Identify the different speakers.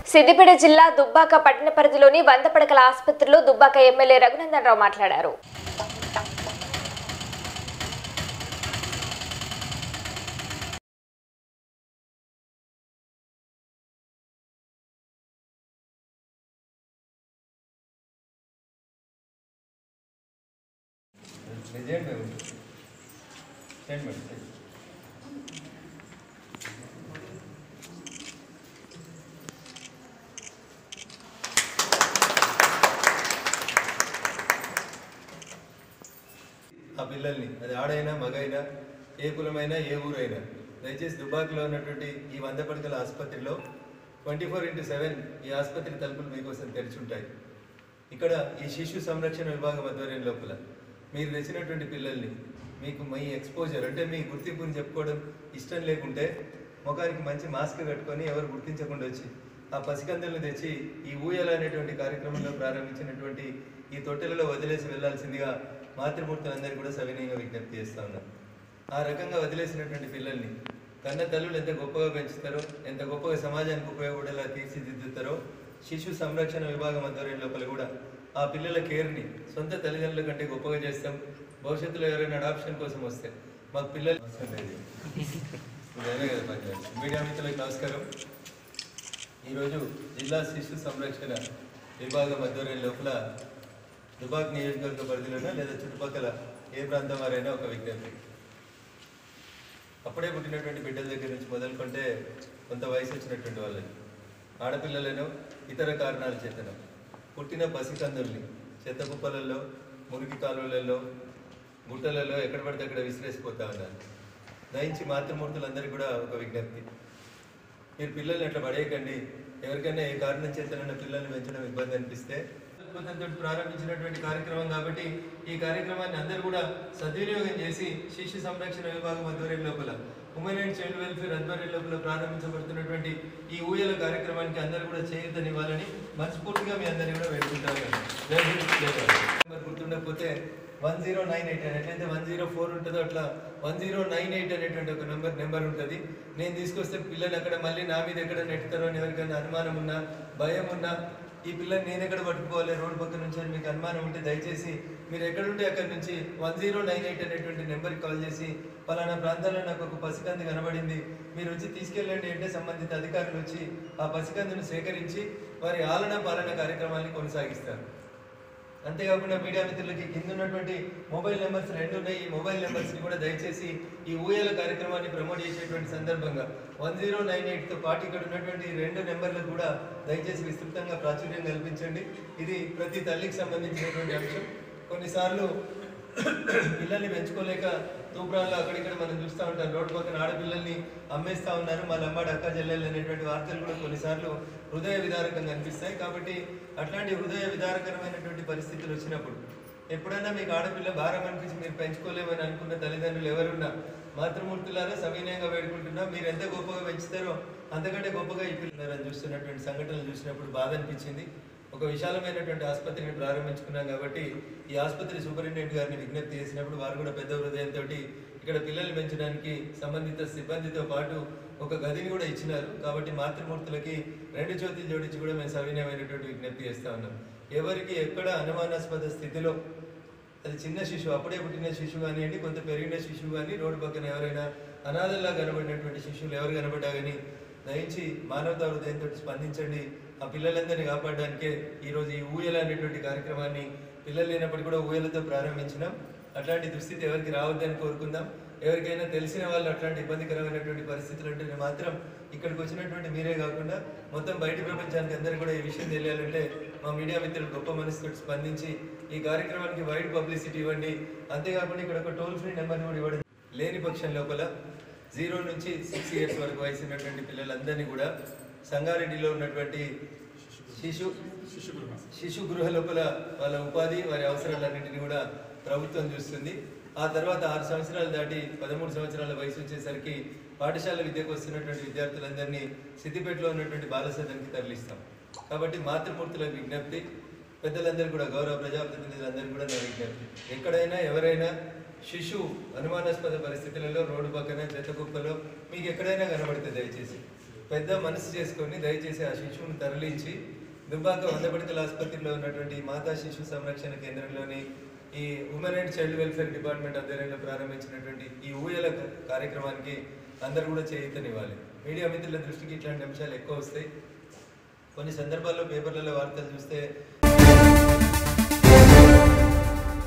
Speaker 1: సిద్దిపేట జిల్లా దుబ్బాక పట్టణ పరిధిలోని వంద పడకల ఆసుపత్రిలో దుబ్బాక ఎమ్మెల్యే రఘునందన్ రావు మాట్లాడారు
Speaker 2: చేయండి మేడం చేయండి మేడం చేయండి. ఆ పిల్లల్ని అది ఆడైనా మగైనా ఏ కులమైనా ఏ ఊరైనా దయచేసి దుబాక్లో ఉన్నటువంటి ఈ వంద పడకల ఆసుపత్రిలో ట్వంటీ ఫోర్ ఇంటూ సెవెన్ ఈ ఆసుపత్రి తలుపులు మీకోసం తెరిచుంటాయి ఇక్కడ ఈ శిశు సంరక్షణ విభాగం ఆధ్వర్యం లోపల మీరు తెచ్చినటువంటి పిల్లల్ని మీకు మీ ఎక్స్పోజర్ అంటే మీ గుర్తింపుని చెప్పుకోవడం ఇష్టం లేకుంటే ముఖానికి మంచి మాస్క్ కట్టుకొని ఎవరు గుర్తించకుండా వచ్చి ఆ పసికందులను తెచ్చి ఈ ఊయల అనేటువంటి కార్యక్రమంలో ప్రారంభించినటువంటి ఈ తొట్టెలలో వదిలేసి వెళ్లాల్సిందిగా మాతృమూర్తులందరికీ కూడా సవినయంగా విజ్ఞప్తి చేస్తా ఉన్నాను ఆ రకంగా వదిలేసినటువంటి పిల్లల్ని కన్న తల్లులు ఎంత గొప్పగా పెంచుతారో ఎంత గొప్పగా సమాజానికి ఉపయోగపడేలా తీర్చిదిద్దుతారో శిశు సంరక్షణ విభాగం ఆధ్వర్యం లోపల కూడా ఆ పిల్లల కేర్ని సొంత తల్లిదండ్రుల కంటే గొప్పగా చేస్తాం భవిష్యత్తులో ఎవరైనా అడాప్షన్ కోసం వస్తే మాకు పిల్లలు అవసరం లేదు. ఇదేనే కదా పనిచేయాలి. మీడియా మిత్రులకు నమస్కారం ఈరోజు జిల్లా శిశు సంరక్షణ విభాగం ఆధ్వర్యం లోపల దుబాక్ నియోజకవర్గ పరిధిలోనే లేదా చుట్టుపక్కల ఏ ప్రాంతం వారైనా ఒక విజ్ఞప్తి అప్పుడే పుట్టినటువంటి బిడ్డల దగ్గర నుంచి మొదలుకుంటే కొంత వయసు వచ్చినటువంటి వాళ్ళని ఆడపిల్లలను ఇతర కారణాల చేతన పుట్టిన పసికందుల్ని చెత్త కుప్పలలో మురికి కాలువలలో గుట్టలలో ఎక్కడ పడితే అక్కడ విసిరేసిపోతా ఉన్నారు దయించి మాతృమూర్తులందరికీ కూడా ఒక విజ్ఞప్తి మీరు పిల్లల్ని అట్లా పడేయకండి ఎవరికైనా ఏ కారణం చేతనైనా పిల్లల్ని పెంచడం ఇబ్బంది అనిపిస్తే దృక్పథంతో ప్రారంభించినటువంటి కార్యక్రమం కాబట్టి ఈ కార్యక్రమాన్ని అందరూ కూడా సద్వినియోగం చేసి శిశు సంరక్షణ విభాగం ఆధ్వర్యం లోపల ఉమెన్ అండ్ చైల్డ్ వెల్ఫేర్ ఆధ్వర్యం లోపల ప్రారంభించబడుతున్నటువంటి ఈ ఊయల కార్యక్రమానికి అందరూ కూడా చేయూతనివ్వాలని మనస్ఫూర్తిగా మీ అందరినీ కూడా వేడుకుంటారు జై హింద్, జై భారత్. నెంబర్ గుర్తుండకపోతే వన్ జీరో నైన్ ఎయిట్ అని ఎట్లయితే వన్ జీరో ఫోర్ ఉంటుందో అట్లా వన్ జీరో నైన్ ఎయిట్ అనేటువంటి ఒక నెంబర్ నెంబర్ ఉంటుంది నేను తీసుకొస్తే పిల్లలు అక్కడ మళ్ళీ నా మీద ఎక్కడ నెట్టుతారో అని ఎవరికైనా అనుమానం ఉన్నా భయం ఉన్నా ఈ పిల్లని నేను ఎక్కడ పట్టుకోవాలి రోడ్డు పక్క నుంచి అని మీకు అనుమానం ఉంటే దయచేసి మీరు ఎక్కడుంటే అక్కడి నుంచి వన్ జీరో నైన్ ఎయిట్ అనేటువంటి నెంబర్కి కాల్ చేసి పలానా ప్రాంతాల్లో నాకు ఒక పసికంది కనబడింది మీరు వచ్చి తీసుకెళ్ళండి అంటే సంబంధిత అధికారులు వచ్చి ఆ పసికందును సేకరించి వారి ఆలన పాలన కార్యక్రమాన్ని కొనసాగిస్తారు అంతేకాకుండా మీడియా మిత్రులకి కింద ఉన్నటువంటి మొబైల్ నెంబర్స్ రెండు ఉన్నాయి ఈ మొబైల్ నెంబర్స్ ని కూడా దయచేసి ఈ ఊయల కార్యక్రమాన్ని ప్రమోట్ చేసేటువంటి సందర్భంగా వన్ జీరో నైన్ ఎయిట్ తో పాటు ఇక్కడ ఉన్నటువంటి ఈ రెండు నెంబర్లకు కూడా దయచేసి విస్తృతంగా ప్రాచుర్యం కల్పించండి ఇది ప్రతి తల్లికి సంబంధించినటువంటి అంశం కొన్నిసార్లు పిల్లల్ని పెంచుకోలేక తూప్రాల్లో అక్కడిక్కడ మనం చూస్తూ ఉంటాం రోడ్డు పక్కన ఆడపిల్లల్ని అమ్మేస్తా ఉన్నారు మా లంబాడి అక్క చెల్లెళ్ళు అనేటువంటి వార్తలు కూడా కొన్నిసార్లు హృదయ విదారకంగా అనిపిస్తాయి కాబట్టి అట్లాంటి హృదయ విదారకరమైనటువంటి పరిస్థితులు వచ్చినప్పుడు ఎప్పుడైనా మీకు ఆడపిల్ల భారం అనిపించి మీరు పెంచుకోలేమని అనుకున్న తల్లిదండ్రులు ఎవరున్నా మాతృమూర్తులారా సవినయంగా వేడుకుంటున్నా మీరు ఎంత గొప్పగా పెంచుతారో అంతకంటే గొప్పగా ఈ పిల్లలని చూస్తున్నటువంటి సంఘటనలు చూసినప్పుడు బాధ అనిపించింది ఒక విశాలమైనటువంటి ఆసుపత్రిని ప్రారంభించుకున్నాం కాబట్టి ఈ ఆసుపత్రి సూపరింటెండెంట్ గారిని విజ్ఞప్తి చేసినప్పుడు వారు కూడా పెద్ద హృదయంతో ఇక్కడ పిల్లల్ని పెంచడానికి సంబంధిత సిబ్బందితో పాటు ఒక గదిని కూడా ఇచ్చినారు కాబట్టి మాతృమూర్తులకి రెండు జ్యోతులు జోడించి కూడా మేము సవినయమైనటువంటి విజ్ఞప్తి చేస్తా ఉన్నాం ఎవరికి ఎక్కడ అనుమానాస్పద స్థితిలో అది చిన్న శిశువు అప్పుడే పుట్టిన శిశువు కానివ్వండి కొంత పెరిగిన శిశువు కానీ రోడ్డు పక్కన ఎవరైనా అనాథల్లా కనబడినటువంటి శిశువులు ఎవరు కనబడ్డా కానీ దయించి మానవతా హృదయంతో స్పందించండి ఆ పిల్లలందరినీ కాపాడడానికే ఈరోజు ఈ ఊయల అనేటువంటి కార్యక్రమాన్ని పిల్లలు లేనప్పుడు కూడా ఊయలతో ప్రారంభించినాం అట్లాంటి దుస్థితి ఎవరికి రావద్దని కోరుకుందాం ఎవరికైనా తెలిసిన వాళ్ళు అట్లాంటి ఇబ్బందికరమైనటువంటి పరిస్థితులు ఉంటే మాత్రం ఇక్కడికి వచ్చినటువంటి మీరే కాకుండా మొత్తం బయట ప్రపంచానికి అందరికీ కూడా ఈ విషయం తెలియాలంటే మా మీడియా మిత్రులు గొప్ప మనసుతో స్పందించి ఈ కార్యక్రమానికి వైడ్ పబ్లిసిటీ ఇవ్వండి అంతేకాకుండా ఇక్కడ ఒక టోల్ ఫ్రీ నెంబర్ని కూడా ఇవ్వడం లేని పక్షం లోపల జీరో నుంచి సిక్స్ ఇయర్స్ వరకు వయసు ఉన్నటువంటి పిల్లలందరినీ కూడా సంగారెడ్డిలో ఉన్నటువంటి శిశు శిశు గృహ లోపల వాళ్ళ ఉపాధి వారి అవసరాలన్నింటినీ కూడా ప్రభుత్వం చూస్తుంది ఆ తర్వాత ఆరు సంవత్సరాలు దాటి పదమూడు సంవత్సరాల వయసు వచ్చేసరికి పాఠశాల విద్యకు వస్తున్నటువంటి విద్యార్థులందరినీ సిద్దిపేటలో ఉన్నటువంటి బాలసదన్కి తరలిస్తాం కాబట్టి మాతృమూర్తుల విజ్ఞప్తి పెద్దలందరూ కూడా గౌరవ ప్రజాప్రతినిధులందరూ కూడా నా విజ్ఞప్తి ఎక్కడైనా ఎవరైనా శిశువు అనుమానాస్పద పరిస్థితులలో రోడ్డు పక్కన చెత్త కుప్పలో మీకు ఎక్కడైనా కనబడితే దయచేసి పెద్ద మనసు చేసుకొని దయచేసి ఆ శిశువును తరలించి దుబ్బాక వంద పడకల ఆసుపత్రిలో ఉన్నటువంటి ఈ మాతా శిశు సంరక్షణ కేంద్రంలోని ఈ women and child welfare department ఆధ్వర్యంలో ప్రారంభించినటువంటి ఈ ఊయల క- కార్యక్రమానికి అందరూ కూడా చేయూతనివ్వాలి మీడియా మిత్రుల దృష్టికి ఇట్లాంటి అంశాలు ఎక్కువ వస్తాయి కొన్ని సందర్భాల్లో పేపర్లలో వార్తలు చూస్తే